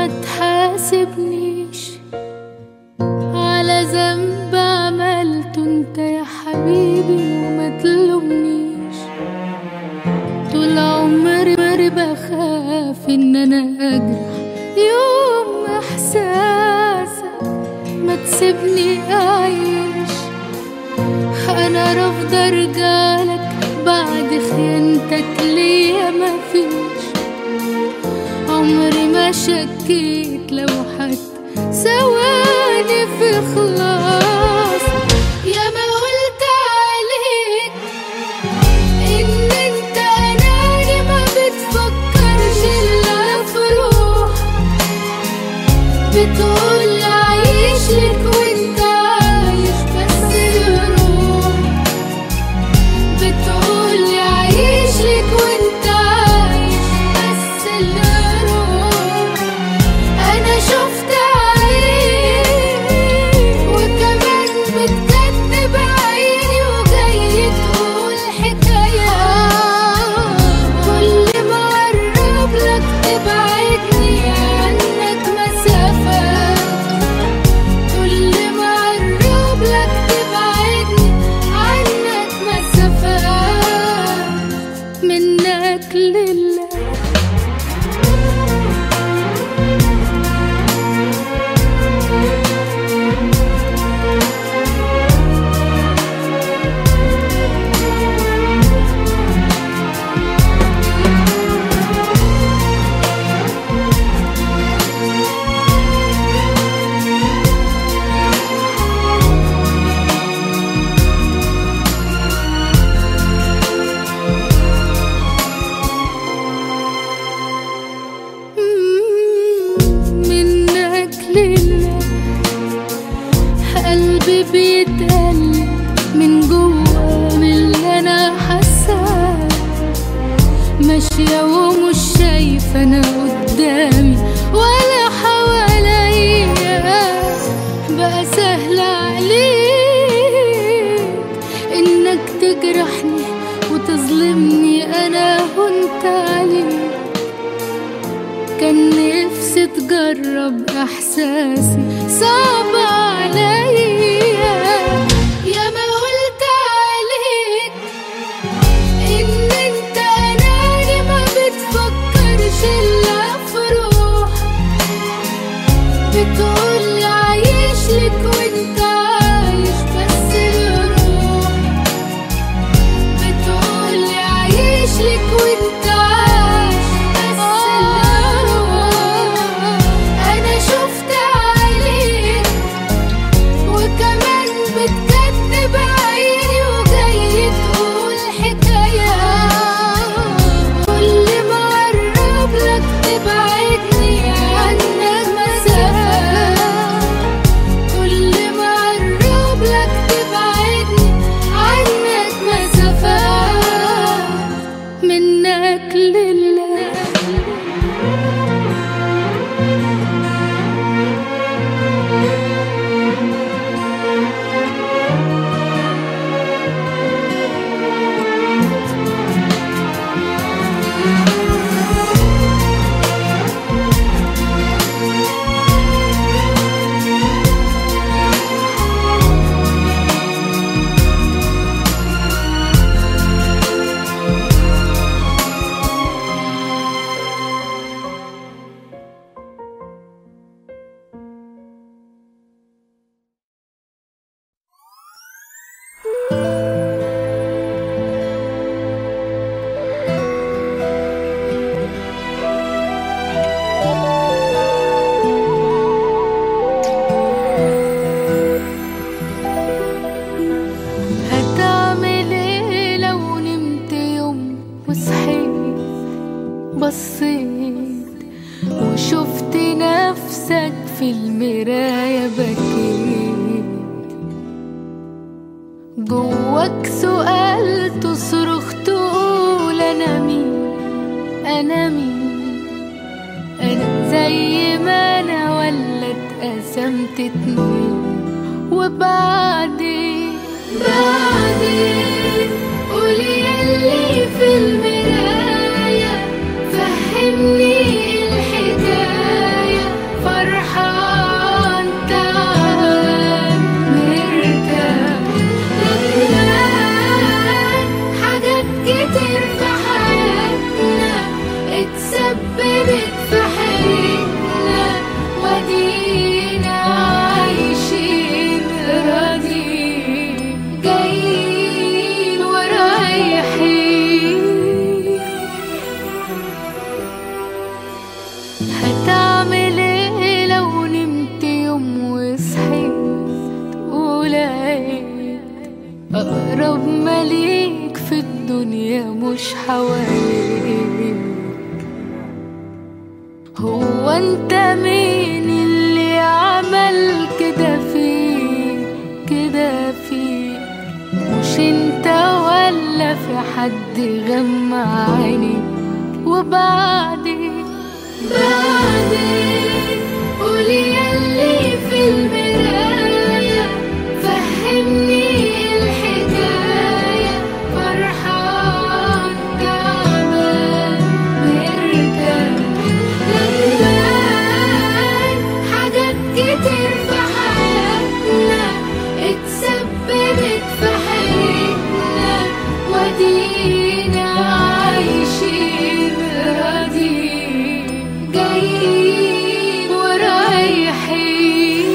ما تحاسبنيش على ذنب عملته انت يا حبيبي وما تلومنيش طول عمري مري بخاف ان انا اجرح يوم احساسك ما تسيبني اعيش انا رافضه ارجعلك بعد خيانتك ليا مفيش عمري ما شكيت لو حتى ثواني في خلاص يا ما قلت عليك ان انت اناني ما بتفكرش الا في روحك بتقول عايش لك وانت عايش بس لروحك بتقول عايش لك وانت عايش بس لروحك انا شفت عيني وكمان بتكتب عيني وجاي تقول حكاية كل ما اقرب لك تبعدني عنك مسافة كل ما اقرب لك تبعدني عنك مسافة منك لله منك لله قلبي بيتقلب من جوا من اللي انا حاساه ماشية ومش شايفة انا قدامي ولا حواليا بقى سهل عليك انك تجرحني وتظلمني انا هنت عليك كان نفسي تجرب احساسي صعب عليا يا ما قلت عليك ان انت اناني ما بتفكرش الا في روحك بتقول عايش لك وانت عايش بس لروحك بتقول عايش لك وانت عايش بس لروحك انا شفت عليك وكمان بتكتب عيني وجاي تقول حكاية كل ما اقرب لك تبعدني عنك مسافة كل ما اقرب لك تبعدني عنك مسافة منك لله هتعمل ايه لو نمت يوم وصحيت بصيت وشفت نفسك في المراية بكيت جواك سؤال تصرخ تقول انا مين انا مين انا زي ما انا ولا اتقسمت اتنين وبعدين بعدين قولي يلي في المراية فهمني الحكاية ثبتت في حياتنا ودينا عايشين راضيين جايين ورايحين هتعمل ايه لو نمت يوم وصحيت ولقيت أقرب مليك في الدنيا مش حواليك هو انت مين اللي عمل كده فيك كده فيك مش انت ولا في حد غمى عينيك وبعدين بعدين قولي يلي في المراية فهمني الحكاية فرحان تعبان مرتاح ندمان حاجات كتير في حياتنا اتثبتت في حياتنا ودينا عايشين راضيين جايين ورايحين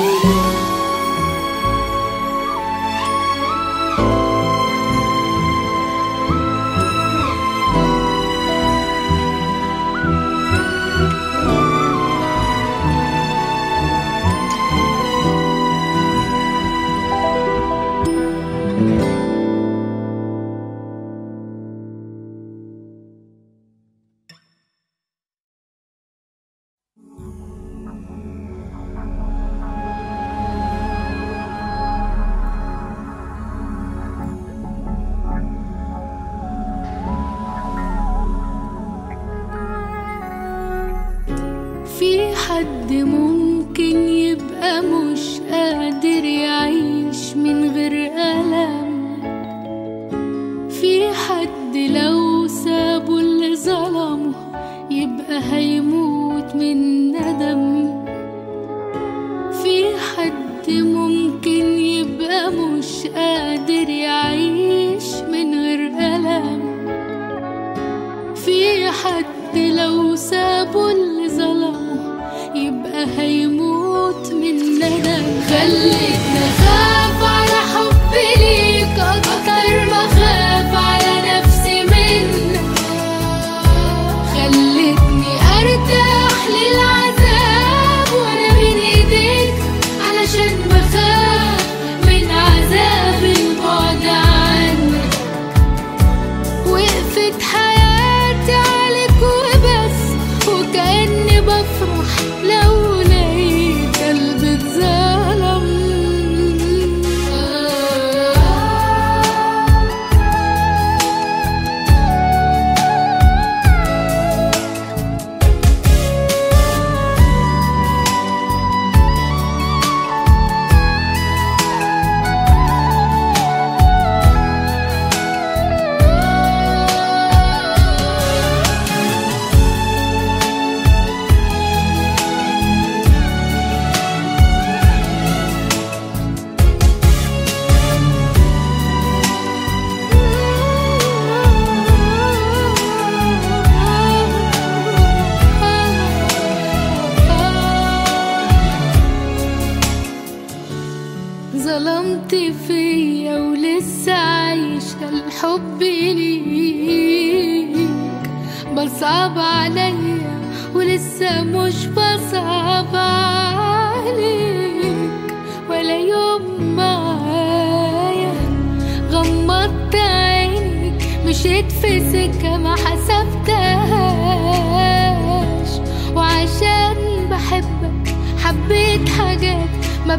في حد ممكن يبقى مش قادر يعيش من غير ألم في حد لو سابه اللي ظلمه يبقى هيموت من ندم في حد ممكن يبقى مش قادر يعيش من غير ألم في حد لو سابه اللي ظلمه يبقى هيموت من ندم خليتنا خاف على حبي ليك اكتر ما خاف على نفسي منك خلتني ارتاح للعذاب وانا بين ايديك علشان بخاف من عذاب البعد عنك وقفت حياتي عليك وبس وكأني بفرح لو لقيت قلبي اتظلم ظلمت فيا ولسه عايشة الحب ليك بصعب عليا ولسه مش بصعب عليك ولا يوم معايا غمضت عيني مشيت في سكة ما حسبتهاش وعشان بحبك حبيت حاجات ما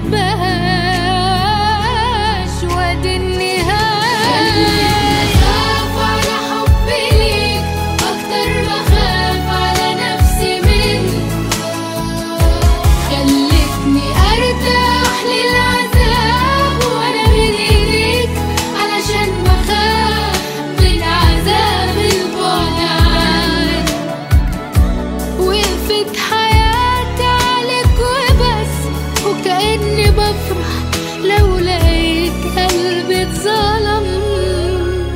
بحبهاش وادي النهاية خاف على حبي ليك أكتر ما خاف على نفسي منك خلتني أرتاح للعذاب وأنا بين إيديك علشان بخاف من عذاب البعد عنك وقفت حياتي عليك وبس وكأني بفرح لو لقيت قلبي اتظلم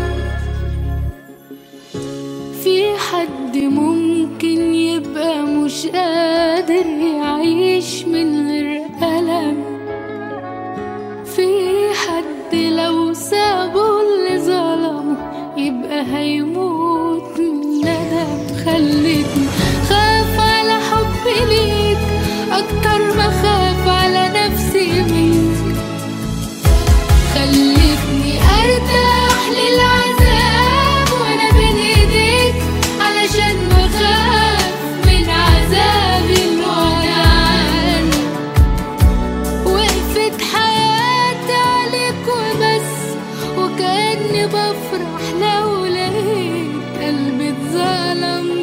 حد ممكن يبقى مش قادر يعيش من غير ألم في حد لو سابه اللي ظلمه يبقى هيموت من ندم خلتني خاف على حبي ليك أكتر ما خاف على نفسي منك خلتني ارتاح للعذاب وانا بين ايديك علشان بخاف من عذاب البعد عنك وقفت حياتي عليك وبس وكأني بفرح لو لقيت قلبي اتظلم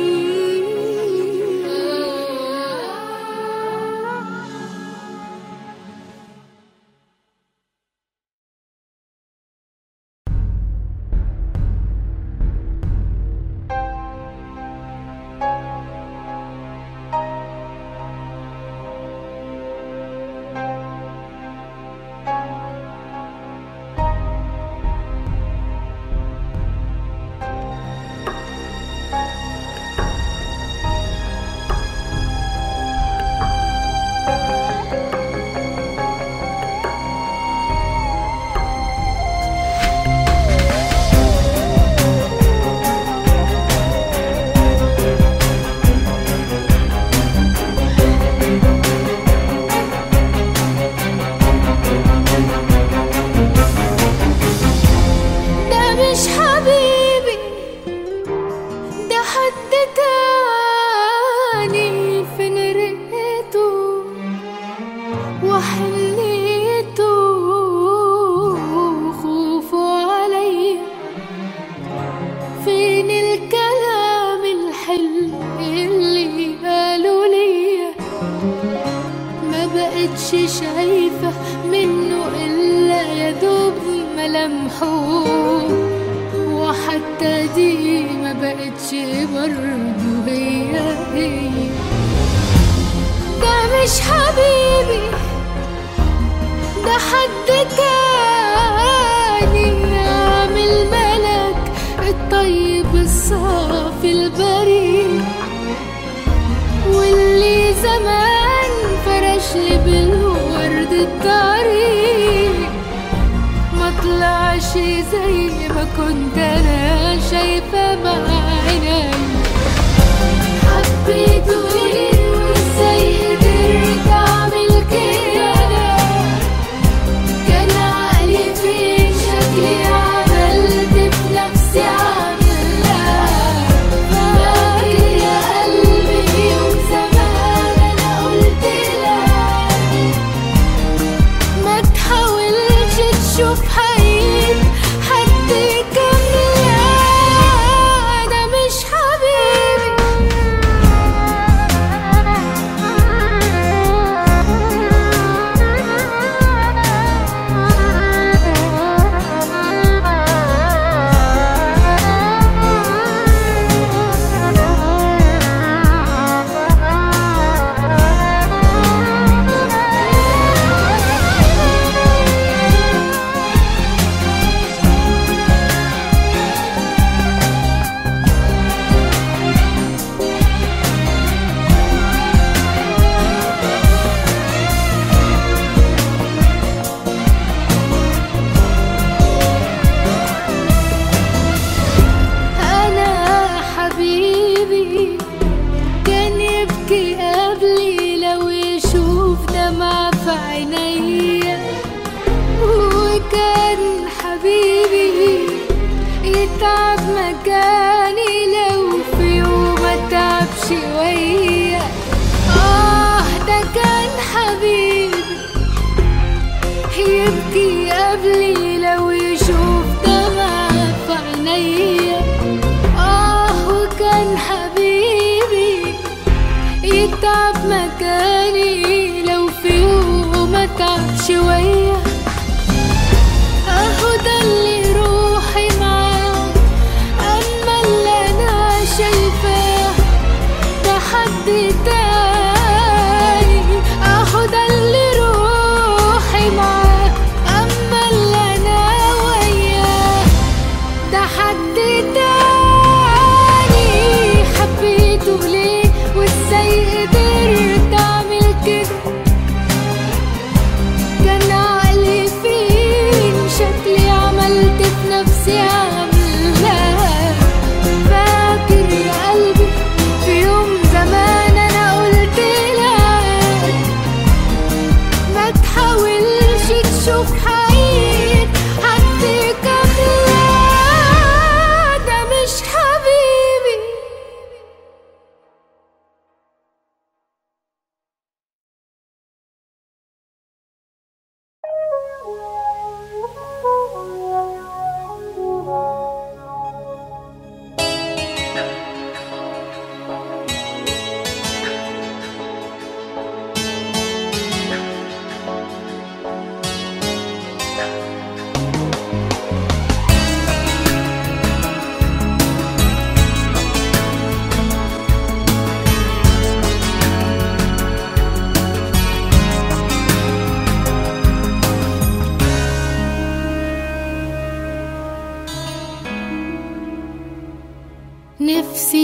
ده مش حبيبي ده حد تاني فين رقته وحنيته خوفه عليا فين الكلام الحلو اللي قالوا ليا ما بقتش شايفة منه إلا يا دوب ملامحه وحتى دي ما بقتش برضه هي هي ده مش حبيبي ده حد تاني عامل ملك الطيب الصافي البريء واللي زمان فرش لي بالورد الطريق ما طلعش زي ما كنت انا شايفه بعيني حبيته ليه وازاي قدرت اعمل كده كان عقلي في شكلي عملت بنفسي عاملة فاكر يا قلبي يوم زمان انا قلت لك ما تحاولش تشوف حقيقة حد كاملة ده مش أنا حبيبي كان يبكي قبلي لو يشوف دمع في عينيا وكان حبيبي يتعب مكاني لو في يوم اتعب شوية آه ده كان حبيبي يبكي قبلي لو يشوف دمع في عينيا آه وكان حبيبي يتعب مكاني لو في يوم اتعب شوية اهو ده اللي روحي معاه اما اللي انا شايفاه ده حد تاني اهو ده اللي روحي معاه اما اللي انا وياه ده حد تاني حبيته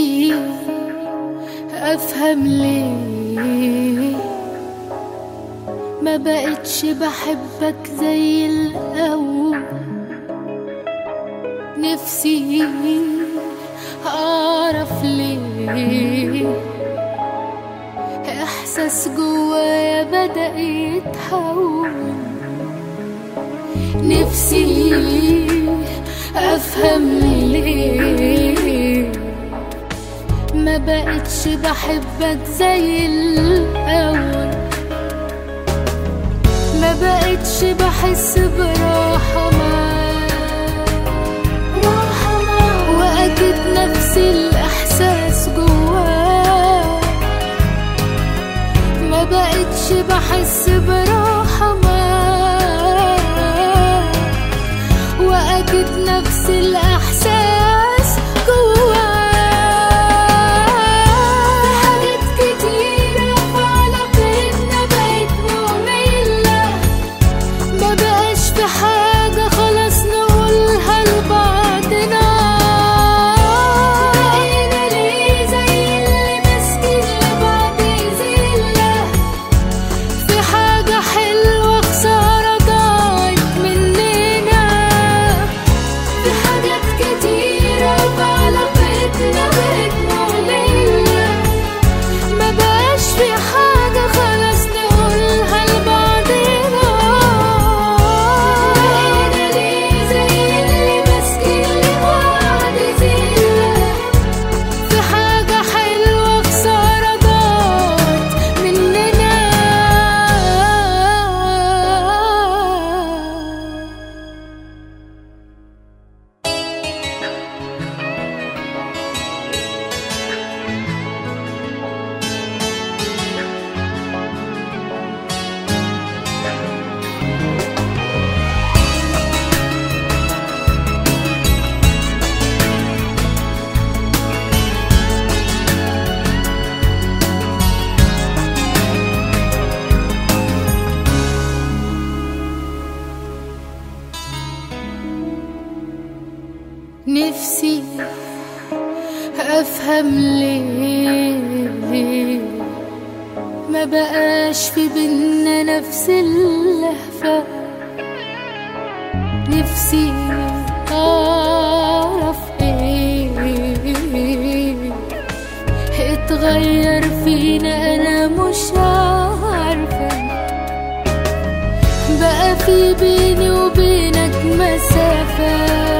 نفسي افهم ليه ما بقتش بحبك زي الاول نفسي اعرف ليه احساس جوايا بدا يتحول نفسي افهم ليه ما بقتش بحبك زي الاول ما بقتش بحس براحة معاك راحة معاك واكيد نفس الاحساس جواك ما بقتش بحس براحة معاك واكيد نفس الاحساس جواك في حاجات كتيرة في علاقتنا بقت مملة ما بقاش في حاجة خلاص نقولها لبعضنا بقينا ليه زي اللي ماسكين لبعض زلة في حاجة حلوة خسارة ضاعت مننا في حاجات كتيرة في علاقتنا بقت مملة ما بقاش في حاجة خلاص نقولها لبعضنا بقينا ليه زي اللي ماسكين لبعض زلة في حاجة حلوة خسارة ضاعت مننا نفسي افهم ليه ما بقاش في بينا نفس اللهفة نفسي اعرف ايه اتغير فينا انا مش عارفة بقى في بيني وبينك مسافة